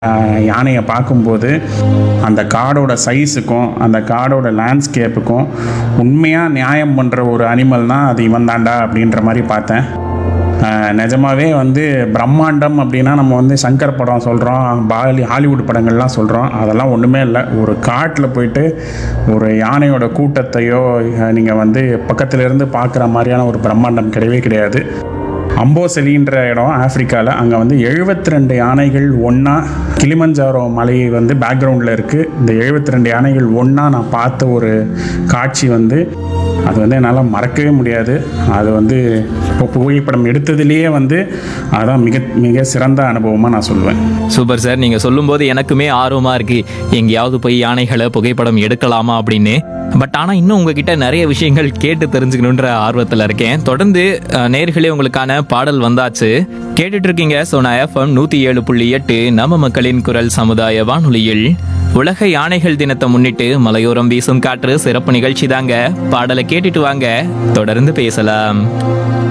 ஆஹ், யானையை பார்க்கும்போது அந்த காடோட சைஸுக்கும் அந்த காடோட லேண்ட்ஸ்கேப்புக்கும் உண்மையாக நியாயம் பண்ணுற ஒரு அனிமல் தான் அது இவன் தாண்டா அப்படின்ற மாதிரி பார்த்தேன் ஆஹ், நிஜமாவே வந்து பிரம்மாண்டம் அப்படின்னா நம்ம வந்து சங்கர் படம் சொல்கிறோம் பாலி ஹாலிவுட் படங்கள்லாம் சொல்கிறோம் அதெல்லாம் ஒன்றுமே இல்லை ஒரு காட்டில் போயிட்டு ஒரு யானையோட கூட்டத்தையோ நீங்கள் வந்து பக்கத்துல இருந்து பார்க்குற மாதிரியான ஒரு பிரம்மாண்டம் கிடையவே கிடையாது அம்போசெலின்ற இடம் ஆப்பிரிக்காவில் அங்கே வந்து 72 ரெண்டு யானைகள் ஒன்றா கிளிமஞ்சாரோ மலை வந்து பேக்ரவுண்டில் இருக்குது இந்த 72 ரெண்டு யானைகள் ஒன்றா நான் பார்த்த ஒரு காட்சி வந்து அது வந்து என்னால் மறக்கவே முடியாது அது வந்து இப்போ புகைப்படம் எடுத்ததுலேயே வந்து அதான் மிக மிக சிறந்த அனுபவமாக நான் சொல்லுவேன் சூப்பர் சார் நீங்க சொல்லும்போது எனக்குமே ஆர்வமா இருக்கு எங்கேயாவது போய் யானைகளை புகைப்படம் எடுக்கலாமா அப்படின்னு பட் ஆனா இன்னும் உங்ககிட்ட நிறைய விஷயங்கள் கேட்டு தெரிஞ்சுக்கணுன்ற ஆர்வத்துல இருக்கேன் தொடர்ந்து அஹ், நேயர்களே உங்களுக்கான பாடல் வந்தாச்சு கேட்டுட்டு இருக்கீங்க சோனா எஃப்எம் நூத்தி ஏழு புள்ளி எட்டு நம்ம மக்களின் குரல் சமுதாய வானொலியில் உலக யானைகள் தினத்தை முன்னிட்டு மலையோரம் வீசும் காற்று சிறப்பு நிகழ்ச்சி தாங்க பாடலை கேட்டுட்டு வாங்க தொடர்ந்து பேசலாம்